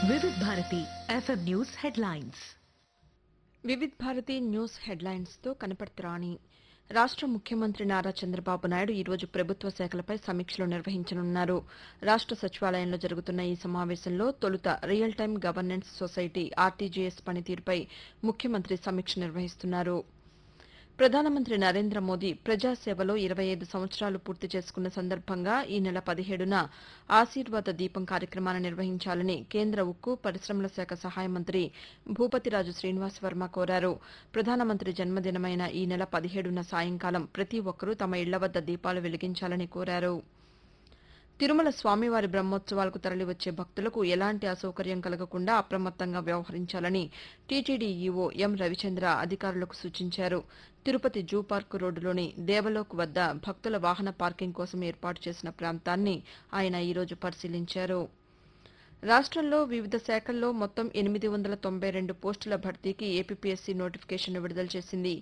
వివిధ Bharati FM news headlines Vividh Bharati news హెడ్లైన్స్తో కనపడుతురాని రాష్ట్ర ముఖ్యమంత్రి నారా చంద్రబాబు నాయుడు ఈరోజు ప్రభుత్వ శాఖలపై సమీక్షలు నిర్వహించనున్నారు రాష్ట్ర సచివాలయంలో జరుగుతున్న ఈ సమావేశంలో తొలుత real time governance society RTGS పనితీరుపై ముఖ్యమంత్రి సమీక్ష నిర్వహిస్తున్నారు ప్రధానమంత్రి నరేంద్ర మోదీ ప్రజాసేవలో ఇరవై ఐదు సంవత్సరాలు పూర్తి చేసుకున్న సందర్భంగా ఈ నెల పదిహేడున ఆశీర్వాద దీపం కార్యక్రమాన్ని నిర్వహించాలని కేంద్ర ఉక్కు పరిశ్రమల శాఖ సహాయ మంత్రి భూపతిరాజు శ్రీనివాస్ వర్మ కోరారు ప్రధానమంత్రి జన్మదినమైన ఈ నెల పదిహేడున సాయంకాలం ప్రతి ఒక్కరూ తమ ఇళ్ల వద్ద దీపాలు వెలిగించాలని కోరారు తిరుమల స్వామివారి బ్రహ్మోత్సవాలకు తరలివచ్చే భక్తులకు ఎలాంటి అసౌకర్యం కలగకుండా అప్రమత్తంగా వ్యవహరించాలని టీటీడీ ఈవో ఎం రవిచంద్ర అధికారులకు సూచించారు తిరుపతి జూ పార్క్ రోడ్డులోని దేవలోక్ వద్ద భక్తుల వాహన పార్కింగ్ కోసం ఏర్పాటు చేసిన ప్రాంతాన్ని ఆయన ఈరోజు పరిశీలించారు రాష్ట్రంలో వివిధ శాఖల్లో మొత్తం ఎనిమిది వందల తొంభై రెండు పోస్టుల భర్తీకి ఏపీపీఎస్సీ నోటిఫికేషన్ విడుదల చేసింది